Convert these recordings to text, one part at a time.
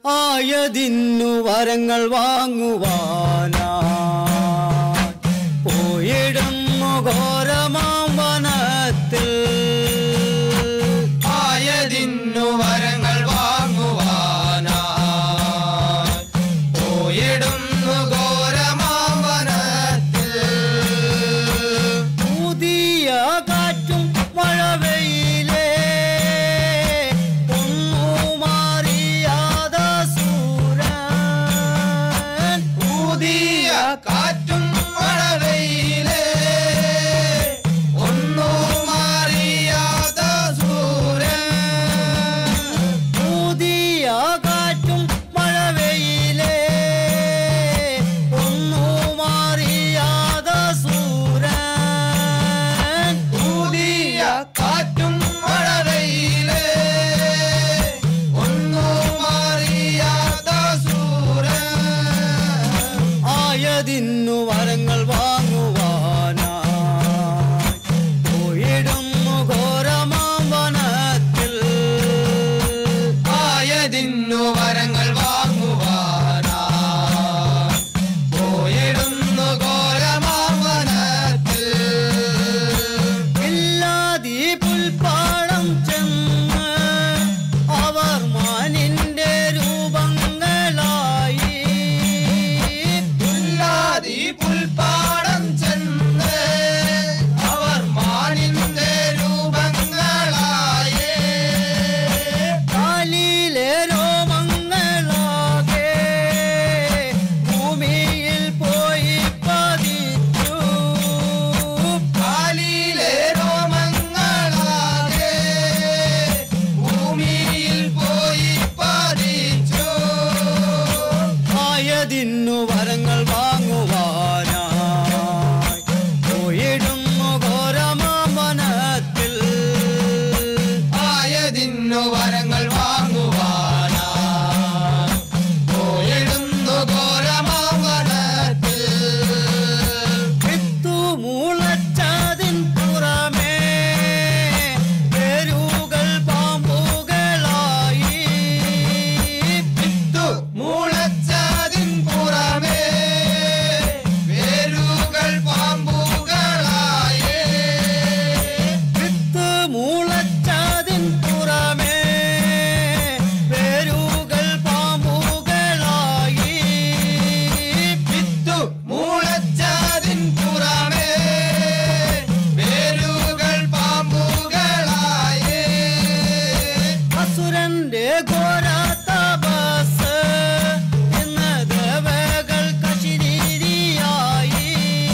ആയതിന്നു വരങ്ങൾ വാങ്ങുവാനാ പോയിടുന്നു ഘോരമാം വനത്തിൽ ആയതിന്നു വരങ്ങൾ വാങ്ങുവാനാ പോയിടുന്നു ഘോരമാവനത്തിൽ പുതിയ കാറ്റും മഴവെയിലേ ഒന്നുമാറിയാത സൂരൻ പുതിയ കാറ്റും മഴവെയിലേ ഒന്നും അറിയാത്ത സൂര്യൻ പുതിയ കാറ്റും മഴവെയിലേ ഒന്നുമാറിയാത സൂരൻ പുതിയ കാറ്റും മഴവെയിലേ ഒന്നും അറിയാത്ത സൂര്യൻ ആയതിന്നു വരങ്ങൾ വാങ്ങുവാനാ പോയിടുന്നു ഘോരമാം വനത്തിൽ ആയതിന്നു വരങ്ങൾ വാങ്ങുവാനാ പോയിടുന്നു ഘോരമാവനത്തിൽ ഇല്ലാതി പുൽപ്പാടം ചെന്ന് അവർ മാനിന്റെ രൂപങ്ങളായി ഇല്ലാതി പുൽപ്പാടം ചെന്ന് അവർ മാനിന്റെ രൂപങ്ങളായേ കാലിലെ രോമങ്ങളാകെ ഭൂമിയിൽ പോയി പതിച്ചു കാലിലെ രോമങ്ങളാകെ ഭൂമിയിൽ പോയി പതിച്ചു ആയതിന്നു വരങ്ങൾ വാങ്ങുവാനായി പോയിടുന്നു ഘോരമാമനത്തിൽ ആയതിന്നു വരങ്ങൾ വാങ്ങുവാനാ പോയിടുന്നു ഘോരമാവനത്തിൽ വിത്തു മുളച്ചതിൻ പുറമേ പേരുകൾ പാമ്പുകളായി വിത്തു മുളച്ചതിൻ പുറമേ വേരുകൾ പാമ്പുകളായേ വിത്ത് മുളച്ചതിൻ പുറമേ പേരുകൾ പാമ്പുകളായി വിത്തു മുളച്ചതിൻ പുറമേ വേരുകൾ പാമ്പുകളായേ അസുരന്റെ ഘോര തപസ് ഇന്ന് ദേവകൾ കശിരീരിയായി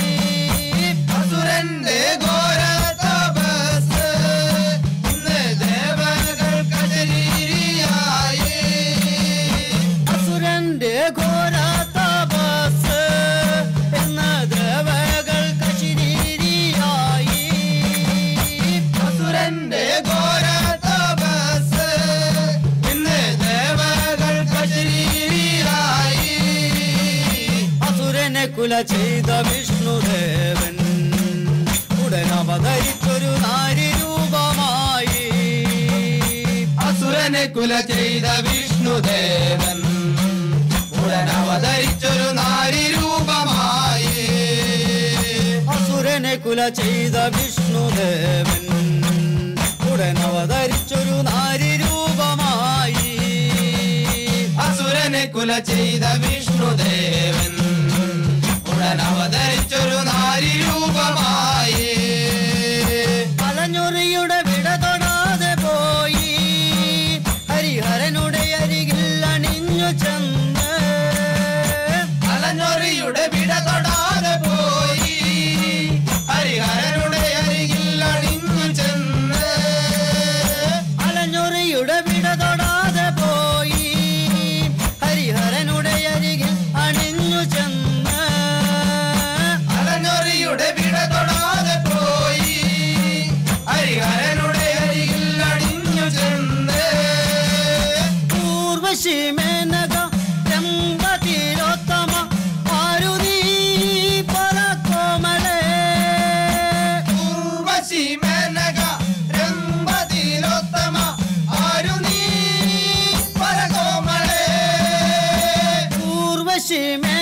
അസുരന്റെ ഘോര തപസ് ഇന്ന് ദേവകൾ കജരീരിയായി അസുരന്റെ ഘോര തപസ് ഇന്ന് ദേവകൾ കശിരീരിയായി അസുരന്റെ ഘോര തപസ് ഇന്ന് ദേവകൾ കജരീരിയായി അസുരനെ കുല ചെയ്ത വിഷ്ണുദേവൻ ഉടൻ അവതരിച്ചൊരു നാരി രൂപമായി അസുരനെ കുല ചെയ്ത വിഷ്ണുദേവൻ ഉടൻ അവതരിച്ചൊരു നാരി രൂപമായി അസുരനെ കുല ചെയ്ത വിഷ്ണുദേവൻ ഉടൻ അവതരിച്ചൊരു നാരി രൂപമായി അസുരനെ കുല ചെയ്ത വിഷ്ണുദേവൻ ഉടൻ അവതരിച്ചൊരു നാരി രൂപമായി അലഞ്ഞൊറിയുടെ വിട തൊടാതെ പോയി ഹരിഹരനുടെ അരികിൽ അണിഞ്ഞു ചെന്ന് അലഞ്ഞൊറിയുടെ വിട തൊടാതെ പോയി ഹരിഹരനുടെ അരികിൽ അണിഞ്ഞു ചെന്ന് അലഞ്ഞൊറിയുടെ വിട തൊടാതെ പോയി ഹരിഹരനുടെ അരികിൽ അണിഞ്ഞു ചെന്ന് അലഞ്ഞൊറിയുടെ വിട തൊടാതെ പോയി ഹരിഹരനുടെ അരികിൽ അണിഞ്ഞു ചെന്ന് പൂർവശി മേനക രംഗതിരോത്തമ ആരുനീ പരക്കോമളേ ഉർവശി മേനക രംഭതിലോത്തമ ആരു നീ പരകോമളേ മേനക